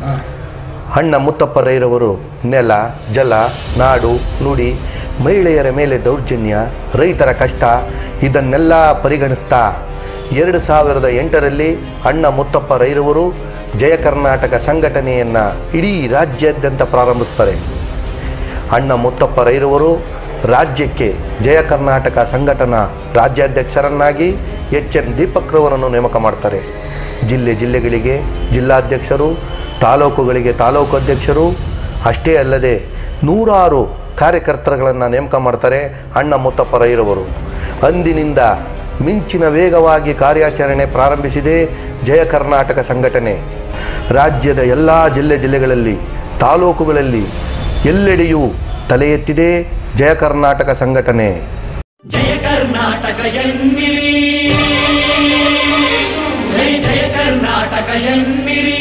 ಅಣ್ಣ ಮುತ್ತಪ್ಪರೈರವರು ನೆಲ ಜಲ ನಾಡು ನುಡಿ ಮಹಿಳೆಯರ ಮೇಲೆ ದೌರ್ಜನ್ಯ ರೈತರ ಕಷ್ಟ ಇದನ್ನೆಲ್ಲ ಪರಿಗಣಿಸ್ತಾ ಎರಡು ಸಾವಿರದ ಎಂಟರಲ್ಲಿ ಅಣ್ಣ ಮುತ್ತಪ್ಪರೈರವರು ಜಯ ಕರ್ನಾಟಕ ಸಂಘಟನೆಯನ್ನು ಇಡೀ ರಾಜ್ಯಾದ್ಯಂತ ಪ್ರಾರಂಭಿಸ್ತಾರೆ ಅಣ್ಣ ಮುತ್ತಪ್ಪರೈರವರು ರಾಜ್ಯಕ್ಕೆ ಜಯ ಕರ್ನಾಟಕ ಸಂಘಟನಾ ರಾಜ್ಯಾಧ್ಯಕ್ಷರನ್ನಾಗಿ ಎಚ್ ಎನ್ ದೀಪಕ್ರವರನ್ನು ನೇಮಕ ಮಾಡ್ತಾರೆ ಜಿಲ್ಲೆ ಜಿಲ್ಲೆಗಳಿಗೆ ಜಿಲ್ಲಾಧ್ಯಕ್ಷರು ತಾಲೂಕುಗಳಿಗೆ ತಾಲೂಕು ಅಧ್ಯಕ್ಷರು ಅಷ್ಟೇ ಅಲ್ಲದೆ ನೂರಾರು ಕಾರ್ಯಕರ್ತರುಗಳನ್ನು ನೇಮಕ ಮಾಡ್ತಾರೆ ಅಣ್ಣ ಮುತ್ತಪ್ಪರೈರವರು ಅಂದಿನಿಂದ ಮಿಂಚಿನ ವೇಗವಾಗಿ ಕಾರ್ಯಾಚರಣೆ ಪ್ರಾರಂಭಿಸಿದೆ ಜಯ ಕರ್ನಾಟಕ ಸಂಘಟನೆ ರಾಜ್ಯದ ಎಲ್ಲ ಜಿಲ್ಲೆ ಜಿಲ್ಲೆಗಳಲ್ಲಿ ತಾಲೂಕುಗಳಲ್ಲಿ ಎಲ್ಲೆಡೆಯೂ ತಲೆ ಎತ್ತಿದೆ ಜಯ ಕರ್ನಾಟಕ ಸಂಘಟನೆ ಜಯ ಕರ್ನಾಟಕ ಎನ್ನಿರಿ ಜಯ ಜಯ ಕರ್ನಾಟಕ ಎನ್ನಿರಿ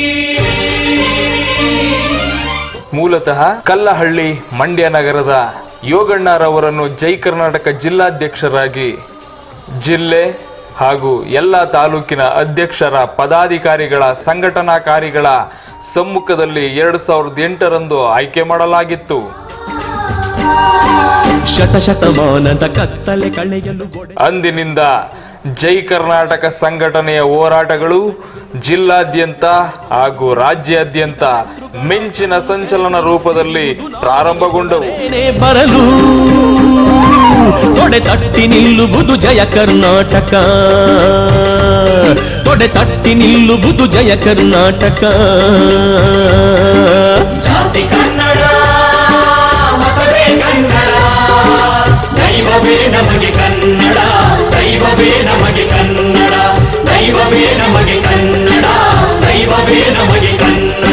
ಮೂಲತಃ ಕಲ್ಲಹಳ್ಳಿ ಮಂಡ್ಯ ನಗರದ ಯೋಗಣ್ಣರವರನ್ನು ಜೈ ಕರ್ನಾಟಕ ಜಿಲ್ಲಾಧ್ಯಕ್ಷರಾಗಿ ಜಿಲ್ಲೆ ಹಾಗೂ ಎಲ್ಲ ತಾಲೂಕಿನ ಅಧ್ಯಕ್ಷರ ಪದಾಧಿಕಾರಿಗಳ ಸಂಘಟನಾಕಾರಿಗಳ ಸಮ್ಮುಖದಲ್ಲಿ ಎರಡು ಸಾವಿರದ ಎಂಟರಂದು ಆಯ್ಕೆ ಮಾಡಲಾಗಿತ್ತು ಶತಶತಮಾನದ ಕತ್ತಲೆ ಕಳೆಯಲು ಒಡೆ ಅಂದಿನಿಂದ ಜೈ ಕರ್ನಾಟಕ ಸಂಘಟನೆಯ ಹೋರಾಟಗಳು ಜಿಲ್ಲಾದ್ಯಂತ ಹಾಗೂ ರಾಜ್ಯಾದ್ಯಂತ ಮಿಂಚಿನ ಸಂಚಲನ ರೂಪದಲ್ಲಿ ಪ್ರಾರಂಭಗೊಂಡವು ಏನೇ ಬರಲು ತೊಡೆ ತಟ್ಟಿ ನಿಲ್ಲುವುದು ಜಯ ಕರ್ನಾಟಕ ತೊಡೆ ತಟ್ಟಿ ನಿಲ್ಲುವುದು ಜಯ ಕರ್ನಾಟಕ ಜಾತಿ ಕನ್ನಡ ಮತವೇ ಕನ್ನಡ ದೈವವೇ ನಮಗೆ ಕನ್ನಡ ದೈವವೇ ನಮಗೆ ಕನ್ನಡ ದೈವವೇ ನಮಗೆ ಕನ್ನಡ ದೈವವೇ ನಮಗೆ ಕನ್ನಡ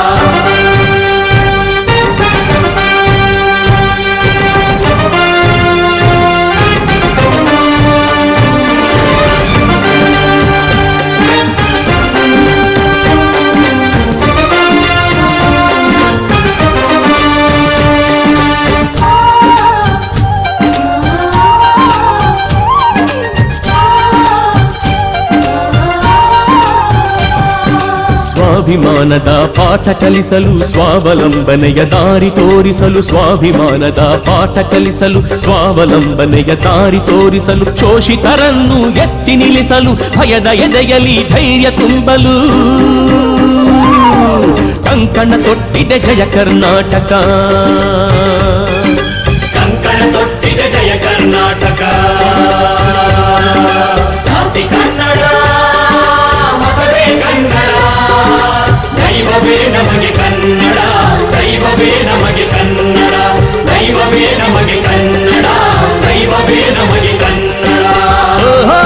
ಸ್ವಾಭಿಮಾನದ ಪಾಠ ಕಲಿಸಲು ಸ್ವಾವಲಂಬನೆಯ ದಾರಿ ತೋರಿಸಲು ಸ್ವಾಭಿಮಾನದ ಪಾಠ ಕಲಿಸಲು ಸ್ವಾವಲಂಬನೆಯ ದಾರಿ ತೋರಿಸಲು ಶೋಷಿತರನ್ನು ಎತ್ತಿ ನಿಲ್ಲಿಸಲು ಭಯದ ಎದೆಯಲಿ ಧೈರ್ಯ ತುಂಬಲು ಕಂಕಣ ತೊಟ್ಟಿದೆ ಜಯ ಕರ್ನಾಟಕ ಕಂಕಣ ತೊಟ್ಟಿದೆ ಜಯ ಕರ್ನಾಟಕ ಜಾತಿ ಕನ್ನಡ ಮತವೇ ಕನ್ನಡ ದೈವವೇ ನಮಗೆ ಕನ್ನಡ ದೈವವೇ ನಮಗೆ ಕನ್ನಡ ದೈವವೇ ನಮಗೆ ಕನ್ನಡ ದೈವವೇ ನಮಗೆ ಕನ್ನಡ ಓಹೋ,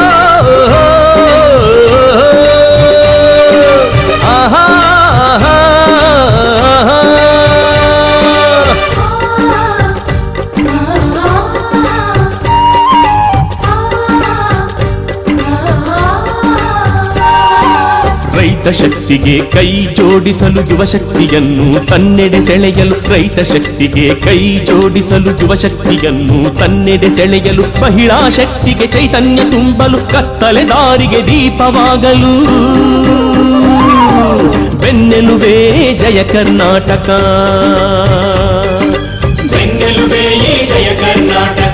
ಆಹಾ, ಆಹಾ, ಆಹಾ. ರೈತ ಶಕ್ತಿಗೆ ಕೈ ಜೋಡಿಸಲು ಯುವ ಶಕ್ತಿಯನ್ನು ತನ್ನೆಡೆ ಸೆಳೆಯಲು ರೈತ ಶಕ್ತಿಗೆ ಕೈ ಜೋಡಿಸಲು ಯುವ ಶಕ್ತಿಯನ್ನು ತನ್ನೆಡೆ ಸೆಳೆಯಲು ಮಹಿಳಾ ಶಕ್ತಿಗೆ ಚೈತನ್ಯ ತುಂಬಲು ಕತ್ತಲೆ ದಾರಿಗೆ ದೀಪವಾಗಲು ಬೆನ್ನೆಲುಬೇ ಜಯ ಕರ್ನಾಟಕ ಬೆಂಗಲುಬೇ ಈ ಜಯ ಕರ್ನಾಟಕ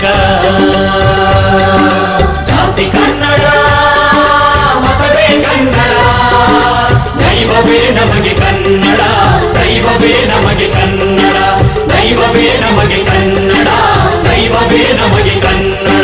ಜಾತಿ ಕನ್ನಡ ಮತವೇ ಕನ್ನಡ ದೈವವೇ ನಮಗೆ ಕನ್ನಡ ದೈವವೇ ನಮಗೆ ಕನ್ನಡ ದೈವವೇ ನಮಗೆ ಕನ್ನಡ ದೈವವೇ ನಮಗೆ ಕನ್ನಡ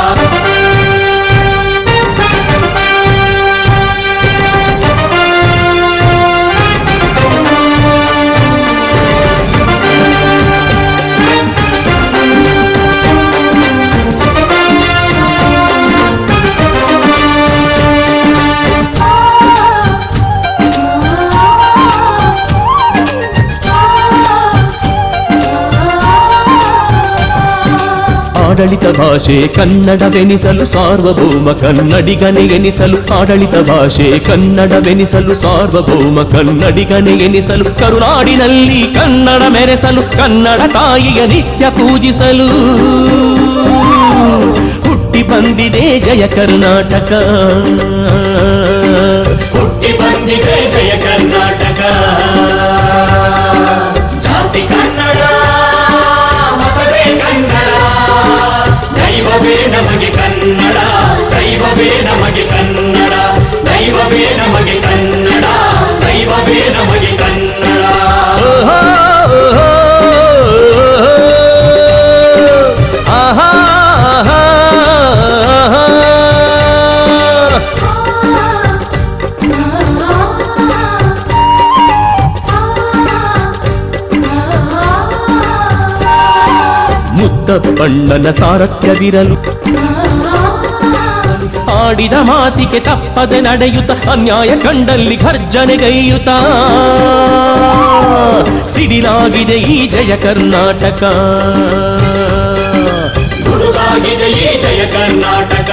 ಆಡಳಿತ ಭಾಷೆ ಕನ್ನಡವೆನಿಸಲು ಸಾರ್ವಭೌಮ ಕನ್ನಡಿಗನೆ ಎನಿಸಲು ಆಡಳಿತ ಭಾಷೆ ಕನ್ನಡವೆನಿಸಲು ಸಾರ್ವಭೌಮ ಕನ್ನಡಿಗನೆ ಎನಿಸಲು ಕರುನಾಡಿನಲ್ಲಿ ಕನ್ನಡ ಮೆರೆಸಲು ಕನ್ನಡ ತಾಯಿಯ ನಿತ್ಯ ಪೂಜಿಸಲು ಹುಟ್ಟಿ ಬಂದಿದೆ ಜಯ ಕರ್ನಾಟಕ ಹುಟ್ಟಿ ಬಂದಿದೆ ಜಯ ಕರ್ನಾಟಕ ಮುತ್ತಪ್ಪಣ್ಣನ ಸಾರಥ್ಯವಿರಲು ಆಡಿದ ಮಾತಿಗೆ ತಪ್ಪದೆ ನಡೆಯುತ್ತ ಅನ್ಯಾಯ ಕಂಡಲ್ಲಿ ಘರ್ಜನೆಗೈಯುತ್ತ ಸಿಡಿಲಾಗಿದೆ ಈ ಜಯ ಕರ್ನಾಟಕ ಗುರುಗಾಗಿದೆ ಈ ಜಯ ಕರ್ನಾಟಕ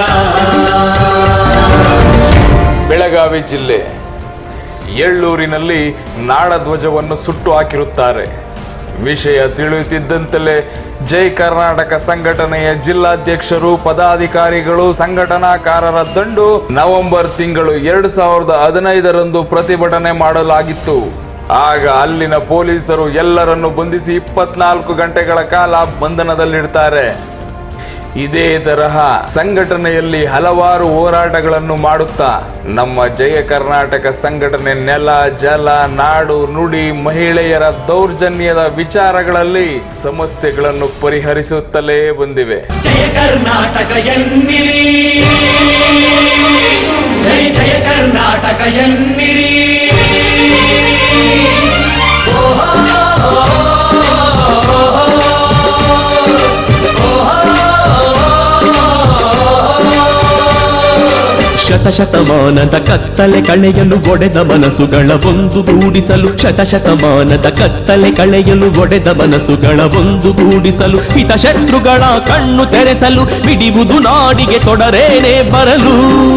ಬೆಳಗಾವಿ ಜಿಲ್ಲೆ ಎಳ್ಳೂರಿನಲ್ಲಿ ನಾಡಧ್ವಜವನ್ನು ಸುಟ್ಟು ಹಾಕಿರುತ್ತಾರೆ ವಿಷಯ ತಿಳಿಯುತ್ತಿದ್ದಂತೆಯೇ ಜೈ ಕರ್ನಾಟಕ ಸಂಘಟನೆಯ ಜಿಲ್ಲಾಧ್ಯಕ್ಷರು ಪದಾಧಿಕಾರಿಗಳು ಸಂಘಟನಾಕಾರರ ದಂಡು ನವೆಂಬರ್ ತಿಂಗಳು ಎರಡು ಸಾವಿರದ ಹದಿನೈದರಂದು ಪ್ರತಿಭಟನೆ ಮಾಡಲಾಗಿತ್ತು ಆಗ ಅಲ್ಲಿನ ಪೊಲೀಸರು ಎಲ್ಲರನ್ನು ಬಂಧಿಸಿ ಇಪ್ಪತ್ನಾಲ್ಕು ಗಂಟೆಗಳ ಕಾಲ ಬಂಧನದಲ್ಲಿಡ್ತಾರೆ ಇದೇ ತರಹ ಸಂಘಟನೆಯಲ್ಲಿ ಹಲವಾರು ಹೋರಾಟಗಳನ್ನು ಮಾಡುತ್ತಾ ನಮ್ಮ ಜಯ ಕರ್ನಾಟಕ ಸಂಘಟನೆ ನೆಲ ಜಲ ನಾಡು ನುಡಿ ಮಹಿಳೆಯರ ದೌರ್ಜನ್ಯದ ವಿಚಾರಗಳಲ್ಲಿ ಸಮಸ್ಯೆಗಳನ್ನು ಪರಿಹರಿಸುತ್ತಲೇ ಬಂದಿವೆ ಜಯ ಕರ್ನಾಟಕ ಎನ್ನಿರಿ ಜೈ ಜಯ ಕರ್ನಾಟಕ ಎನ್ನಿರಿ ಶತಶತಮಾನದ ಕತ್ತಲೆ ಕಳೆಯಲು ಒಡೆದ ಮನಸ್ಸುಗಳ ಒಂದು ಗೂಡಿಸಲು ಶತಶತಮಾನದ ಕತ್ತಲೆ ಕಳೆಯಲು ಒಡೆದ ಮನಸ್ಸುಗಳ ಒಂದು ಗೂಡಿಸಲು ಹಿತಶತ್ರುಗಳ ಕಣ್ಣು ತೆರೆಸಲು ಬಿಡಿಯುವುದು ನಾಡಿಗೆ ತೊಡರೇನೆ ಬರಲು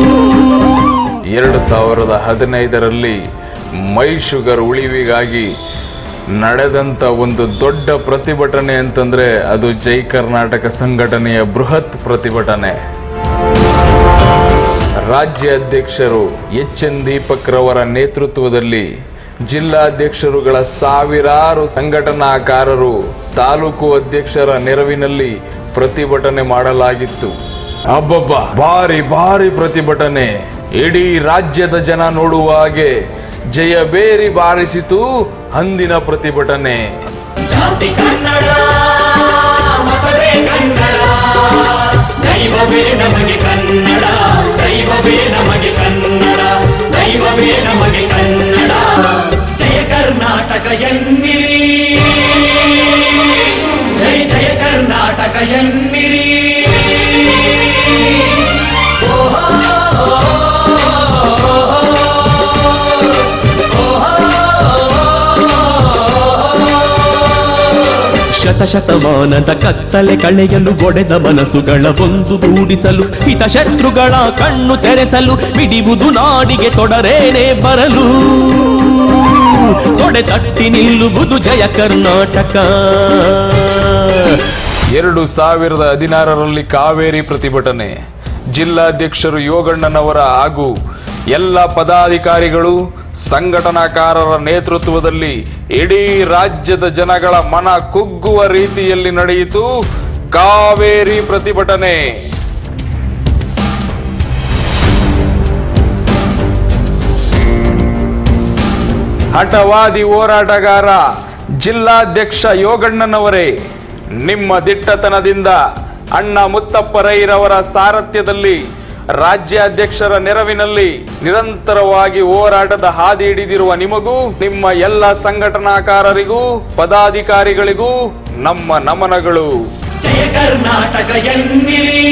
ಎರಡು ಸಾವಿರದ ಹದಿನೈದರಲ್ಲಿ ಮೈ ಶುಗರ್ ಉಳಿವಿಗಾಗಿ ನಡೆದಂತ ಒಂದು ದೊಡ್ಡ ಪ್ರತಿಭಟನೆ ಅಂತಂದ್ರೆ ಅದು ಜೈ ಕರ್ನಾಟಕ ಸಂಘಟನೆಯ ಬೃಹತ್ ಪ್ರತಿಭಟನೆ ರಾಜ್ಯ ಅಧ್ಯಕ್ಷರು ಎಚ್ ಎನ್ ದೀಪಕ್ ರವರ ನೇತೃತ್ವದಲ್ಲಿ ಜಿಲ್ಲಾಧ್ಯಕ್ಷರುಗಳ ಸಾವಿರಾರು ಸಂಘಟನಾಕಾರರು ತಾಲೂಕು ಅಧ್ಯಕ್ಷರ ನೆರವಿನಲ್ಲಿ ಪ್ರತಿಭಟನೆ ಮಾಡಲಾಗಿತ್ತು ಅಬ್ಬಬ್ಬ ಭಾರಿ ಭಾರಿ ಪ್ರತಿಭಟನೆ ಇಡೀ ರಾಜ್ಯದ ಜನ ನೋಡುವ ಹಾಗೆ ಜಯಬೇರಿ ಬಾರಿಸಿತು ಅಂದಿನ ಪ್ರತಿಭಟನೆ ಜಾತಿ ಕನ್ನಡ ಮತವೇ ಕನ್ನಡ ದೈವವೇ ನಮಗೆ ಕನ್ನಡ ದೈವವೇ ನಮಗೆ ಕನ್ನಡ ದೈವವೇ ನಮಗೆ ಕನ್ನಡ ಜಯ ಕರ್ನಾಟಕ ಎನ್ನಿರಿ ಜೈ ಜಯ ಕರ್ನಾಟಕ ಎನ್ನಿರಿ ಶತಶತಮಾನದ ಕತ್ತಲೆ ಕಳೆಯಲು ಒಡೆದ ಮನಸ್ಸುಗಳ ಒಂದು ಗೂಡಿಸಲು ಹಿತಶತ್ರುಗಳ ಕಣ್ಣು ತೆರೆಸಲು ಬಿಡಿಯುವುದು ನಾಡಿಗೆ ತೊಡರೇನೆ ಬರಲು ತೊಡೆ ತಟ್ಟಿ ನಿಲ್ಲುವುದು ಜಯ ಕರ್ನಾಟಕ ಎರಡು ಸಾವಿರದ ಹದಿನಾರರಲ್ಲಿ ಕಾವೇರಿ ಪ್ರತಿಭಟನೆ ಜಿಲ್ಲಾಧ್ಯಕ್ಷರು ಯೋಗಣ್ಣನವರ ಹಾಗೂ ಎಲ್ಲ ಪದಾಧಿಕಾರಿಗಳು ಸಂಘಟನಾಕಾರರ ನೇತೃತ್ವದಲ್ಲಿ ಇಡೀ ರಾಜ್ಯದ ಜನಗಳ ಮನ ಕುಗ್ಗುವ ರೀತಿಯಲ್ಲಿ ನಡೆಯಿತು ಕಾವೇರಿ ಪ್ರತಿಭಟನೆ ಹಠವಾದಿ ಹೋರಾಟಗಾರ ಜಿಲ್ಲಾಧ್ಯಕ್ಷ ಯೋಗಣ್ಣನವರೇ ನಿಮ್ಮ ದಿಟ್ಟತನದಿಂದ ಅಣ್ಣ ಮುತ್ತಪ್ಪರೈರವರ ಸಾರಥ್ಯದಲ್ಲಿ ರಾಜ್ಯಾಧ್ಯಕ್ಷರ ನೆರವಿನಲ್ಲಿ ನಿರಂತರವಾಗಿ ಹೋರಾಟದ ಹಾದಿ ಹಿಡಿದಿರುವ ನಿಮಗೂ ನಿಮ್ಮ ಎಲ್ಲ ಸಂಘಟನಾಕಾರರಿಗೂ ಪದಾಧಿಕಾರಿಗಳಿಗೂ ನಮ್ಮ ನಮನಗಳು ಜಯ ಕರ್ನಾಟಕ ಎನ್ನಿರಿ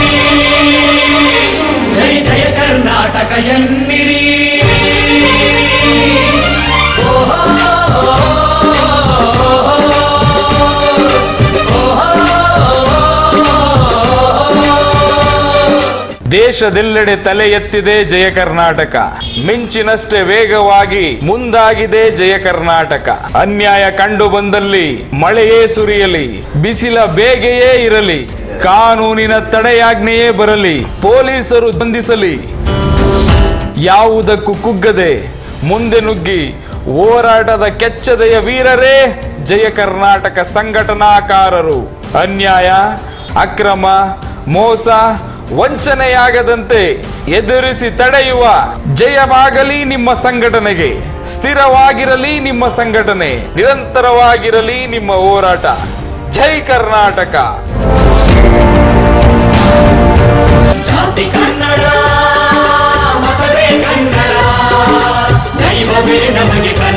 ಜೈ ಜಯ ಕರ್ನಾಟಕ ಎನ್ನಿರಿ ದೇಶದೆಲ್ಲೆಡೆ ತಲೆ ಎತ್ತಿದೆ ಜಯ ಕರ್ನಾಟಕ ಮಿಂಚಿನಷ್ಟೇ ವೇಗವಾಗಿ ಮುಂದಾಗಿದೆ ಜಯ ಕರ್ನಾಟಕ ಅನ್ಯಾಯ ಕಂಡು ಬಂದಲ್ಲಿ ಮಳೆಯೇ ಸುರಿಯಲಿ ಬಿಸಿಲ ಬೇಗೆಯೇ ಇರಲಿ ಕಾನೂನಿನ ತಡೆಯಾಜ್ಞೆಯೇ ಬರಲಿ ಪೊಲೀಸರು ಬಂಧಿಸಲಿ ಯಾವುದಕ್ಕೂ ಕುಗ್ಗದೆ ಮುಂದೆ ನುಗ್ಗಿ ಹೋರಾಟದ ಕೆಚ್ಚದೆಯ ವೀರರೇ ಜಯ ಕರ್ನಾಟಕ ಸಂಘಟನಾಕಾರರು ಅನ್ಯಾಯ ಅಕ್ರಮ ಮೋಸ ವಂಚನೆಯಾಗದಂತೆ ಎದುರಿಸಿ ತಡೆಯುವ ಜಯವಾಗಲಿ ನಿಮ್ಮ ಸಂಘಟನೆಗೆ ಸ್ಥಿರವಾಗಿರಲಿ ನಿಮ್ಮ ಸಂಘಟನೆ ನಿರಂತರವಾಗಿರಲಿ ನಿಮ್ಮ ಹೋರಾಟ ಜೈ ಕರ್ನಾಟಕ ಜಾತಿ ಕನ್ನಡ ಮತವೇ ಕನ್ನಡ ದೈವವೇ ನಮಗೆ ಕನ್ನಡ